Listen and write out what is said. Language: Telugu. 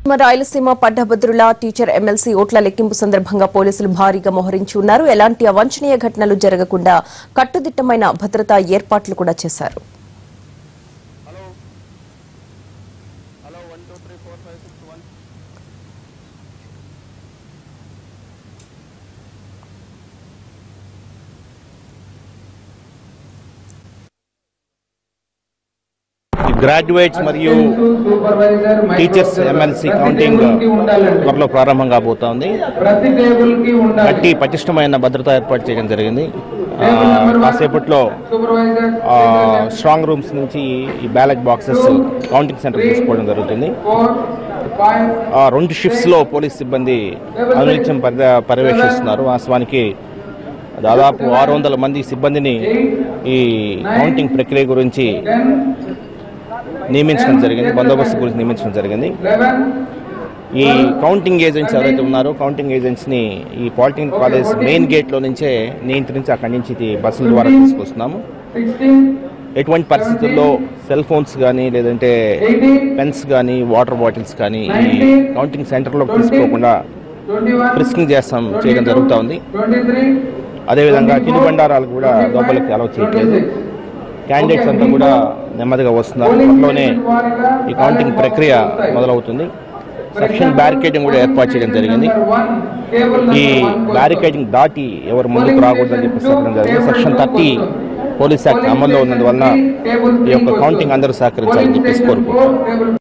పశ్చిమ రాయలసీమ పట్టభద్రుల టీచర్ ఎమ్మెల్సీ ఓట్ల లెక్కింపు సందర్భంగా పోలీసులు భారీగా మోహరించి ఉన్నారు ఎలాంటి అవాంఛనీయ ఘటనలు జరగకుండా కట్టుదిట్టమైన భద్రతా ఏర్పాట్లు కూడా చేశారు ఈ గ్రాడ్యుయేట్స్ మరియు టీచర్స్ ఎమ్మెల్సీ కౌంటింగ్ త్వరలో ప్రారంభం కాబోతోంది ప్రతి టేబుల్ కి ఉండాలి గట్టి పటిష్టమైన భద్రత ఏర్పాటు చేయడం జరిగింది ఆ, కాసేపట్లో సూపర్వైజర్ ఆ, స్ట్రాంగ్ రూమ్స్ నుంచి ఈ బ్యాలెట్ బాక్సెస్ కౌంటింగ్ సెంటర్ తీసుకోవడం జరుగుతుంది ఫోర్ ఫైవ్ ఆ, రెండు షిఫ్ట్స్ లో పోలీస్ సిబ్బంది అనునిత్యం పర్య- పర్యవేక్షిస్తున్నారు వాస్తవానికి దాదాపు ఆరు వందల మంది సిబ్బందిని ఈ కౌంటింగ్ ప్రక్రియ గురించి టెన్ నియమించడం జరిగింది బందోబస్తు గురించి నియమించడం జరిగింది లెవెన్ ఈ కౌంటింగ్ ఏజెంట్స్ ఎవరైతే ఉన్నారో కౌంటింగ్ ఏజెంట్స్ ని ఈ పాలిటెక్నిక్ కాలేజ్ మెయిన్ గేట్ లో నుంచే నియంత్రించి అక్కడి నుంచి ఇది బస్సుల ద్వారా తీసుకొస్తున్నాము సిక్స్టీన్ ఎటువంటి పరిస్థితుల్లో సెల్ ఫోన్స్ కానీ లేదంటే ఎయిటీన్ పెన్స్ కానీ వాటర్ బాటిల్స్ కానీ ఈ కౌంటింగ్ సెంటర్లోకి తీసుకోకుండా ట్వంటీ వన్ ఫ్రిస్కింగ్ చేస్తాం చేయడం జరుగుతూ ఉంది ట్వంటీ త్రీ అదేవిధంగా తినుబండారాలు కూడా లోపలికి అలౌ చేయట్లేదు క్యాండిడేట్స్ అంతా కూడా నెమ్మదిగా వస్తున్నారు త్వరలోనే ఈ కౌంటింగ్ ప్రక్రియ మొదలవుతుంది సెక్షన్ బ్యారికేడింగ్ కూడా ఏర్పాటు చేయడం జరిగింది వన్ టేబుల్ ఈ బ్యారికేడింగ్ దాటి ఎవరు ముందుకు రాకూడదని చెప్పి చెప్పడం జరిగింది సెక్షన్ థర్టీ పోలీస్ యాక్ట్ అమల్లో ఉన్నందువలన ఈ యొక్క కౌంటింగ్ అందరూ సహకరించాలని చెప్పేసి కోరుకుంటున్నాను టేబుల్